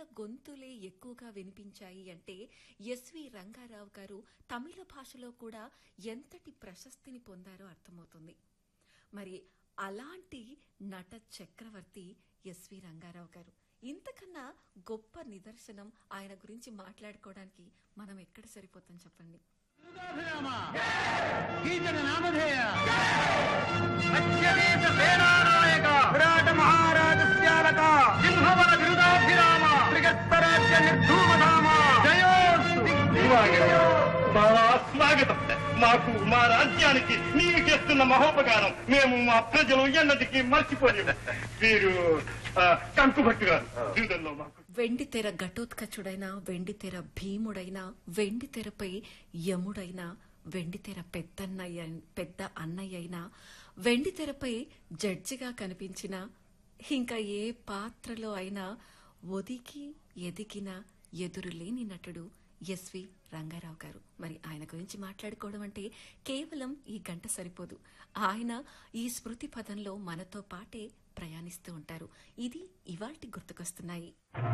మహిళల గొంతులే ఎక్కువగా వినిపించాయి అంటే ఎస్వి రంగారావు గారు తమిళ భాషలో కూడా ఎంతటి ప్రశస్తిని పొందారో అర్థమవుతుంది మరి అలాంటి నట చక్రవర్తి ఎస్వి రంగారావు గారు ఇంతకన్నా గొప్ప నిదర్శనం ఆయన గురించి మాట్లాడుకోవడానికి మనం ఎక్కడ సరిపోతాం చెప్పండి విరుదాభిరామ కీచక నామధేయ అత్యవేశ సేనానాయక విరాట మహారాజస్యాలక సింహవన విరుదాభిరామ త్రిగస్తరాజ్య నిర్ధూమధామ జయోస్తు బాగా స్వాగతం మాకు మా రాజ్యానికి నీవు చేస్తున్న మహోపకారం మేము మా ప్రజలు ఎన్నటికీ మర్చిపోలేము వీరు ఆ, కంకుభట్టు గారు జీవితంలో మాకు వెండి తెర ఘటోత్కచుడైన వెండి తెర భీముడైన వెండి తెరపై యముడైన వెండి తెర పెద్దన్నయ్య పెద్ద అన్నయ్య అయినా వెండి తెరపై జడ్జిగా కనిపించిన ఇంకా ఏ పాత్రలో అయినా ఒదిగి ఎదిగిన ఎదురులేని నటుడు ఎస్వి రంగారావు గారు మరి ఆయన గురించి మాట్లాడుకోవడం అంటే కేవలం ఈ గంట సరిపోదు ఆయన ఈ స్మృతి పదంలో మనతో పాటే ప్రయాణిస్తూ ఉంటారు ఇది ఇవాల్టి గుర్తుకొస్తున్నాయి